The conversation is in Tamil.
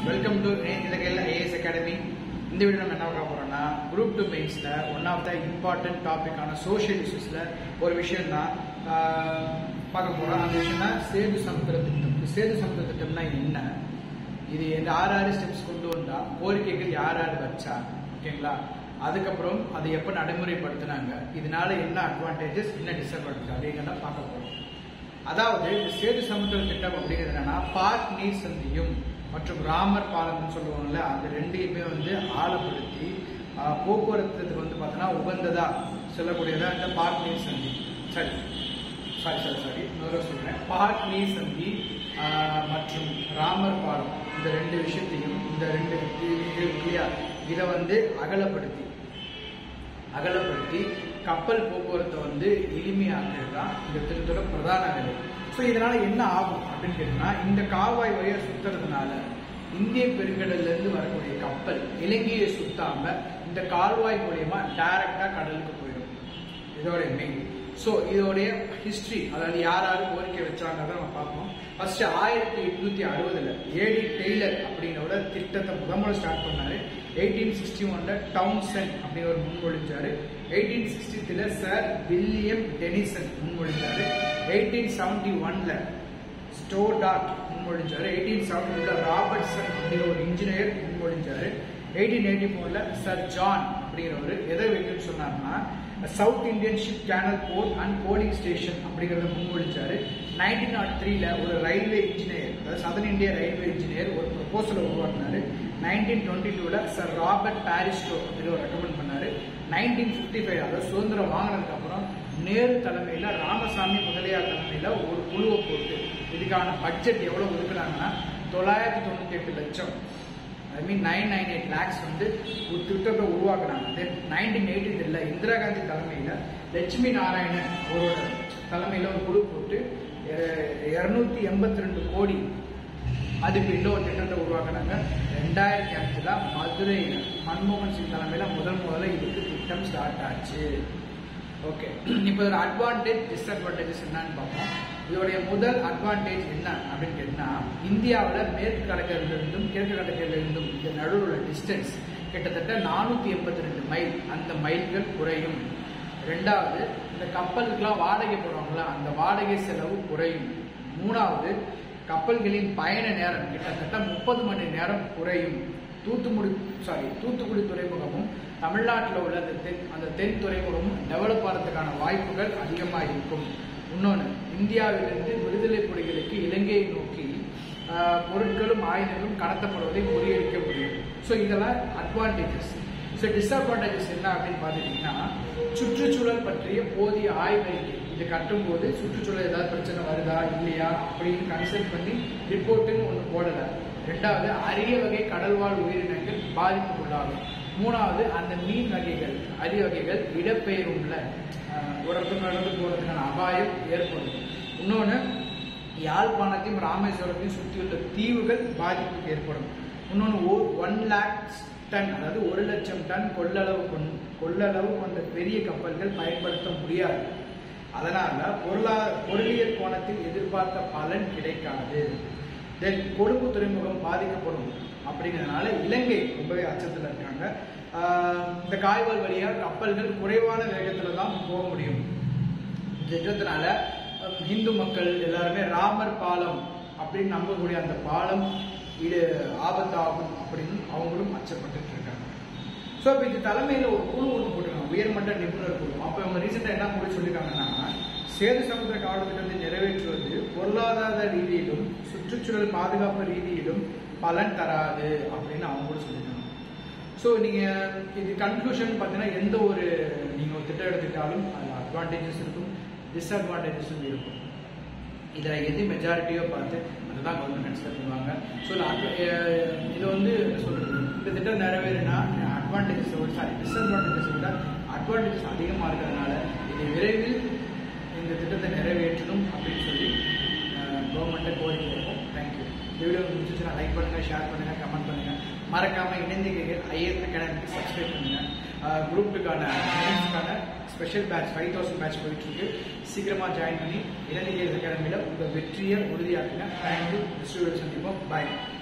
வெல்கம் டு இலங்கையில் ஐஏஎஸ் அகாடமி இந்த வீடியோ நம்ம என்ன பார்க்க போறோம்னா குரூப் டூ மெயின்ஸில் ஒன் ஆஃப் த இம்பார்ட்டன்ட் டாபிக்கான சோஷியல் இஷ்யூஸில் ஒரு விஷயம் தான் பார்க்க போகிறோம் அந்த விஷயம் தான் சேது சமுத்திர திட்டம் இந்த சேது சமுத்திர திட்டம்னா என்ன இது இந்த ஆறு ஆறு ஸ்டெப்ஸ் கொண்டு வந்தா கோரிக்கைகள் யார் யார் வச்சா ஓகேங்களா அதுக்கப்புறம் அதை எப்போ நடைமுறைப்படுத்தினாங்க இதனால என்ன அட்வான்டேஜஸ் என்ன டிஸ்அட்வான்டேஜ் அப்படிங்கிறத பார்க்க போகிறோம் அதாவது இந்த சேது சமுத்திர திட்டம் அப்படிங்கிறது என்னன்னா பார்க் நீர் சந்தியும் மற்றும் ராமர் பாலம்னு சொல்லுவாங்கல்ல அது ரெண்டையுமே வந்து ஆழப்படுத்தி ஆஹ், போக்குவரத்துக்கு வந்து பார்த்தோன்னா உகந்ததா சொல்லக்கூடியதா இந்த பார்க் நீர் சந்தி சரி சாரி சாரி சாரி இன்னொரு சொல்றேன் பார்க் நீர் சந்தி ஆஹ், மற்றும் ராமர் பாலம் இந்த ரெண்டு விஷயத்தையும் இந்த ரெண்டு இல்லையா இதை வந்து அகலப்படுத்தி அகலப்படுத்தி கப்பல் போக்குவரத்தை வந்து எளிமையாக்குறது தான் இந்த திட்டத்தோட பிரதான வேலை ஸோ இதனால என்ன ஆகும் அப்படின்னு கேட்டீங்கன்னா இந்த கால்வாய் வழியா சுத்துறதுனால இந்திய பெருங்கடல்ல இருந்து வரக்கூடிய கப்பல் இலங்கையை சுத்தாம இந்த கால்வாய் மூலியமா டைரக்டா கடலுக்கு போயிடும் இதோட மெயின் ஸோ இதோடைய ஹிஸ்டரி அதாவது யார் யார் கோரிக்கை வச்சாங்கிறத நம்ம பார்ப்போம் ஃபர்ஸ்ட் ஆயிரத்தி எட்நூத்தி அறுபதுல ஏடி டெய்லர் அப்படிங்கிற திட்டத்தை முத முதல்ல ஸ்டார்ட் பண்ணாரு எயிட்டீன் சிக்ஸ்டி ஒன்ல டவுன்சன் அப்படின்னு ஒரு முன்மொழிஞ்சாரு எயிட்டீன் சிக்ஸ்டி த்ரீல சார் வில்லியம் டெனிசன் முன்மொழிஞ்சாரு எயிட்டீன் செவன்டி ஒன்ல ஸ்டோடாட் முன்மொழிஞ்சாரு எயிட்டீன் செவன்டி டூல ராபர்ட்சன் அப்படிங்கிற ஒரு இன்ஜினியர் முன்மொழிஞ்சாரு எயிட்டீன் எயிட்டி ஃபோர்ல சர் ஜான் அப்படிங்கிறவர் எதை வைக்கணும்னு சொன்னார்னா South Indian ship canal port and coaling station அப்படிங்கறத முன்மொழிச்சாரு நைன்டீன் நாட் த்ரீல ஒரு ரயில்வே இன்ஜினியர் அதாவது சதன் இந்தியா ரயில்வே இன்ஜினியர் ஒரு ப்ரொபோசலை உருவாக்குனாரு நைன்டீன் டுவெண்ட்டி டூல சர் ராபர்ட் பாரிஸ்டோ அப்படின்னு ரெக்கமெண்ட் பண்ணாரு நைன்டீன் ஃபிஃப்டி ஃபைவ் அதாவது சுதந்திரம் வாங்கினதுக்கு அப்புறம் நேரு தலைமையில ராமசாமி முதலியார் தலைமையில ஒரு குழுவை போட்டு இதுக்கான பட்ஜெட் எவ்வளவு ஒதுக்குனாங்கன்னா தொள்ளாயிரத்தி தொண்ணூத்தி எட்டு லட்சம் I mean nine nine eight lakhs வந்து ஒரு திட்டத்தை உருவாக்குனாங்க தென் நைன்டீன் எயிட்டி த்ரீல இந்திரா காந்தி தலைமையில லட்சுமி நாராயணன் அவரோட தலைமையில ஒரு குழு போட்டு இருநூத்தி எண்பத்தி ரெண்டு கோடி அதுக்கு இன்னொரு திட்டத்தை உருவாக்குனாங்க ரெண்டாயிரத்தி அஞ்சுல மதுரையில் மன்மோகன் சிங் தலைமையில முதல் முதல்ல இதுக்கு திட்டம் ஸ்டார்ட் ஆச்சு ஓகே இப்போ ஒரு அட்வான்டேஜ் டிஸ்அட்வான்டேஜஸ் என்னன்னு பார்ப்போம் இதோடைய முதல் அட்வான்டேஜ் என்ன அப்படின்னு கேட்டீங்கன்னா இந்தியாவில் மேற்கு கடற்கரையிலிருந்தும் கிழக்கு கடற்கரையிலிருந்தும் இந்த நடுவில் உள்ள டிஸ்டன்ஸ் கிட்டத்தட்ட நானூற்றி எண்பத்தி ரெண்டு மைல் அந்த மைல்கள் குறையும் ரெண்டாவது இந்த கப்பலுக்கெல்லாம் வாடகை போடுவாங்களா அந்த வாடகை செலவு குறையும் மூணாவது கப்பல்களின் பயண நேரம் கிட்டத்தட்ட முப்பது மணி நேரம் குறையும் தூத்துக்குடி சாரி தூத்துக்குடி துறைமுகமும் தமிழ்நாட்டில் உள்ள அந்த தென் அந்த தென் துறைமுகமும் டெவலப் ஆகிறதுக்கான வாய்ப்புகள் அதிகமாக இருக்கும் இன்னொன்று இந்தியாவிலிருந்து விடுதலை புலிகளுக்கு இலங்கையை நோக்கி ஆஹ், பொருட்களும் ஆயுதங்களும் கடத்தப்படுவதை முறியடிக்க முடியும் ஸோ இதெல்லாம் அட்வான்டேஜஸ் ஸோ டிஸ்அட்வான்டேஜஸ் என்ன அப்படின்னு பார்த்துட்டீங்கன்னா சுற்றுச்சூழல் பற்றிய போதிய ஆய்வறிக்கை இது கட்டும்போது சுற்றுச்சூழல் ஏதாவது பிரச்சனை வருதா இல்லையா அப்படின்னு கன்சல்ட் பண்ணி ரிப்போர்ட்டுன்னு ஒன்று போடலை ரெண்டாவது அரிய வகை கடல்வாழ் உயிரினங்கள் பாதிப்புக்குள்ளாகும் மூணாவது அந்த மீன் வகைகள் அரிய வகைகள் இடப்பெயர்வுல ஆஹ், ஒரு இடத்துக்கு நடந்து போறதுக்கான அபாயம் ஏற்படும் இன்னொன்று யாழ்ப்பாணத்தையும் ராமேஸ்வரத்தையும் சுற்றியுள்ள தீவுகள் பாதிப்புக்கு ஏற்படும் இன்னொன்று ஒன் லேக்ஸ் டன் அதாவது ஒரு லட்சம் டன் கொள்ளளவு கொண் கொள்ளளவு கொண்ட பெரிய கப்பல்கள் பயன்படுத்த முடியாது அதனால பொருளா பொருளியல் கோணத்தில் எதிர்பார்த்த பலன் கிடைக்காது தென் கொழும்பு துறைமுகம் பாதிக்கப்படும் அப்படிங்கிறதுனால இலங்கை ரொம்பவே அச்சத்தில் இருக்காங்க ஆஹ் இந்த காய்வால் வழியா கப்பல்கள் குறைவான வேகத்துல தான் போக முடியும் இந்த திட்டத்தினால அஹ், இந்து மக்கள் எல்லாருமே ராமர் பாலம் அப்படின்னு நம்பக்கூடிய அந்த பாலம் இது ஆபத்தாகும் அப்படின்னு அவங்களும் அச்சப்பட்டு இருக்காங்க ஸோ இப்போ இது தலைமையில் ஒரு குழு ஒன்று போட்டிருக்காங்க உயர்மட்ட நிபுணர் குழு அப்போ இவங்க ரீசெண்டாக என்ன கூட சொல்லியிருக்காங்கன்னா சேது சமுத்திர காவல் திட்டத்தை நிறைவேற்றுவது பொருளாதார ரீதியிலும் சுற்றுச்சூழல் பாதுகாப்பு ரீதியிலும் பலன் தராது அப்படின்னு அவங்க கூட சொல்லியிருக்காங்க ஸோ நீங்கள் இது கன்க்ளூஷன் பார்த்தீங்கன்னா எந்த ஒரு நீங்கள் ஒரு திட்டம் எடுத்துக்கிட்டாலும் அதில் அட்வான்டேஜஸ் இருக்கும் டிஸ்அட்வான்டேஜஸும் இருக்கும் இதில் எது மெஜாரிட்டியோ பார்த்து அதுதான் கவர்மெண்ட் கன்சிடர் பண்ணுவாங்க ஸோ இது வந்து என்ன சொல்றது இந்த திட்டம் நிறைவேறினா அட்வான்டேஜஸ் விட சாரி டிஸ்அட்வான்டேஜஸ் விட அட்வான்டேஜஸ் அதிகமாக இருக்கிறதுனால இது விரைவில் இந்த திட்டத்தை நிறைவேற்றணும் அப்படின்னு சொல்லி கவர்மெண்ட்டை கோரிக்கை வைப்போம் தேங்க்யூ இந்த வீடியோ முடிஞ்சிச்சுன்னா லைக் பண்ணுங்க ஷேர் பண்ணுங்க கமெண்ட் பண்ணுங்க மறக்காம இணைந்திருக்க ஐஏஎஸ் அகாடமிக்கு சப்ஸ்கிரைப் பண்ணுங்க குரூப்புக்கான மெயின்ஸ்க்கான special batch five thousand batch போயிட்டு இருக்கு சீக்கிரமா ஜாயின் பண்ணி இளநிலை அகாடமியில் உங்க வெற்றியை உறுதியாக்குங்க தேங்க்யூ ஸ்டூடெண்ட் சந்திப்போம் பாய்